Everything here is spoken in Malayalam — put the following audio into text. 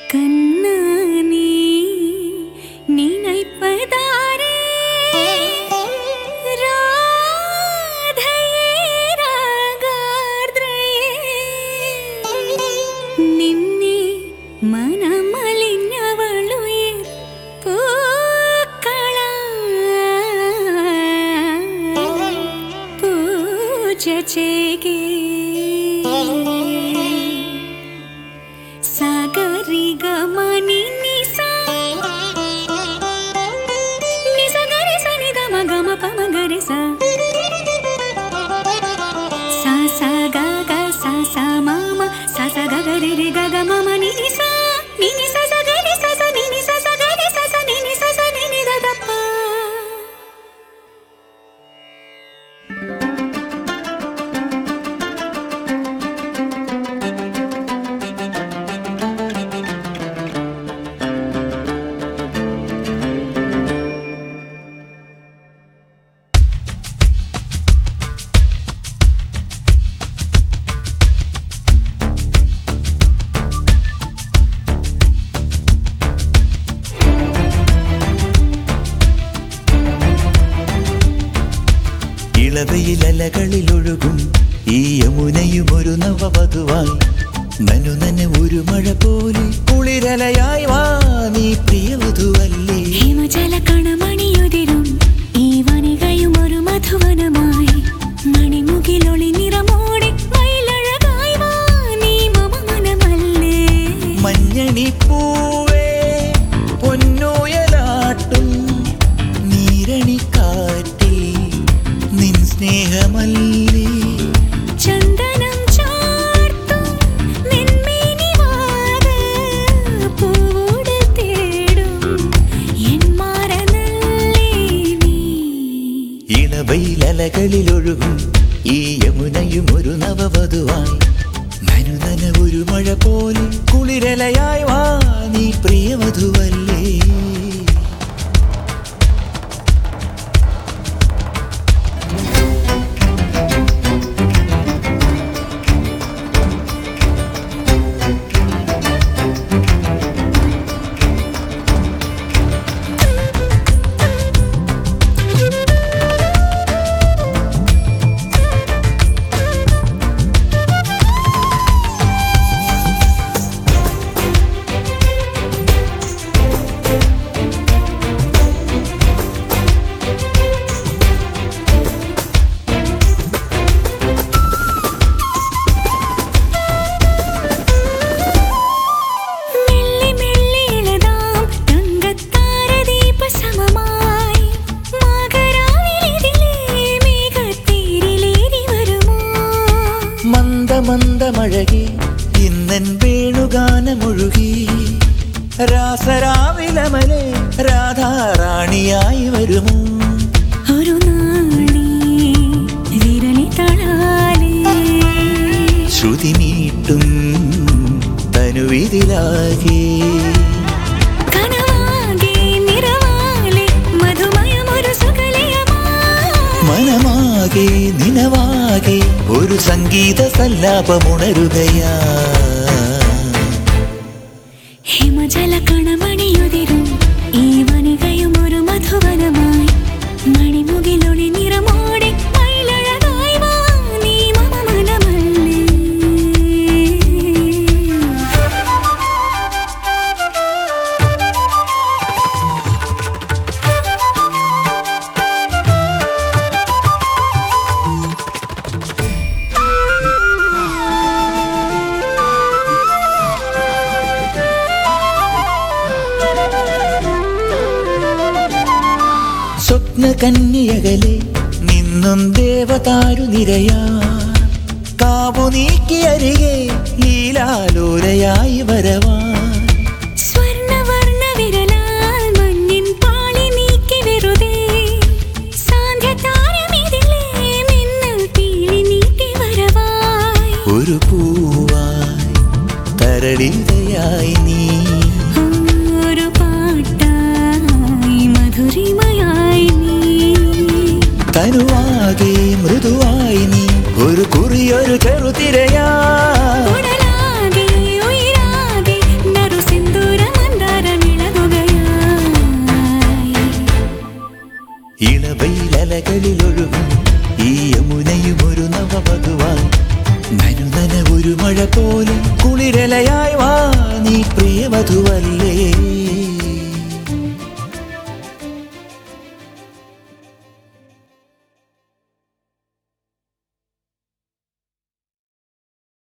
கண்ணு நீ நினைப்பதாரே ராதையே രാഗാർദ്രയേ നിന്നെ മനമലിഞ്ഞവളുയിർ പൂക്കള പൂജ ചെയ്യേ സഗരി ഗമനി നിസ നിസ ഗരി സ നി ഗ మ గ మ ప మ గరి స స స గ గ స స మ మ స స గ గ రి రి గ గ మ మ ని ని స ని ని స స గ రి స స ని ని స స గ రి స స ని ని స స ని ని ద ద ప ഇളവയിലലകളിലൊഴുകും ഈ യമുനയും ഒരു നവവധുവായി നനു നന ഒരു മഴ പോലെ കുളിരലയായി വാ നീ പ്രിയവധുവല്ലേ ഹിമജല കണമണിയുതിരും ഈ വനികയും ഒരു മധുവനമായി മണിമുകിലൊളി നിറമോടെ മയിലഴകായി വാ നീ മമ മനമല്ലേ മഞ്ഞണി പൂവേ പൊന്നോയലാട്ടും നീരണിക്കാറ്റേ നിൻ സ്നേഹമല്ലേ ചന്ദനം ചാർത്തും നെന്മേനിവാത് പൂവോട് തേടും എൻ മാറനല്ലേ നീ ഇളവയിലലകളിലൊഴുകും ഈ യമുനയും ഒരു നവവധുവായി നനു നന ഒരു മഴ പോലെ കുളിരലയായി വാ നീ പ്രിയവധുവല്ലേ മെല്ലെ മെല്ലെ ഇളതാം തങ്കത്താരദീപസമമായി മകരാവിലിതിലേ മേഘത്തേരിലേറി വരുമോ മന്ദ മന്ദ മഴകി ഇന്നൻ വേണുഗാനമൊഴുകി രാസരാവിലമലെ രാധാറാണിയായി വരുമോ ഒരു നാളീ വിരലി തളാലേ ശ്രുതി നീട്ടും തനുവിതിലാകെ കനവാകെ നിറവാലെ മധുമയമൊരു സുഖലയമായി മനമാകെ നിനവാകെ ഒരു സംഗീത സല്ലാപമുണരുകയാ ഹിമജല കണമണിയുതിരും ഈ വനികയും ഒരു മധുവനമായി മണിമുകിലൊളി നിറമോടെ മയിലഴകായി വാ നീ മമ മനമല്ലേ സ്വപ്ന കന്യകലെ നിന്നും ദേവതാരു നിരയാ കാവു നീക്കിയരികെ ലീലാലോലയായി വരവാൻ സ്വർണ്ണവർണ്ണ വിരലാൽ മഞ്ഞിൻ പാളി നീക്കി വെറുതെ സാന്ധ്യതാരമിതിലേ മിന്നൽ പീലി നീട്ടി വരവായി ഒരു പൂവായി തരളിതയായി നീ ഒരു പാട്ടായി മധുരിമയായി നീ തനുവാകെ മൃദുവായി നീ ഒരു കുറിയൊരു ചെറുതിരയാ ഉടലാകെ ഉയിരാകെ നറു സിന്ദൂര ഇളവയിലലകളിൽ ഒഴുകും ഈ യമുനയും ഒരു നവവധുവായി നനുനന ഒരു മഴ പോലെ കുളിരലയായി വാ നീ പ്രിയവധുവല്ലേ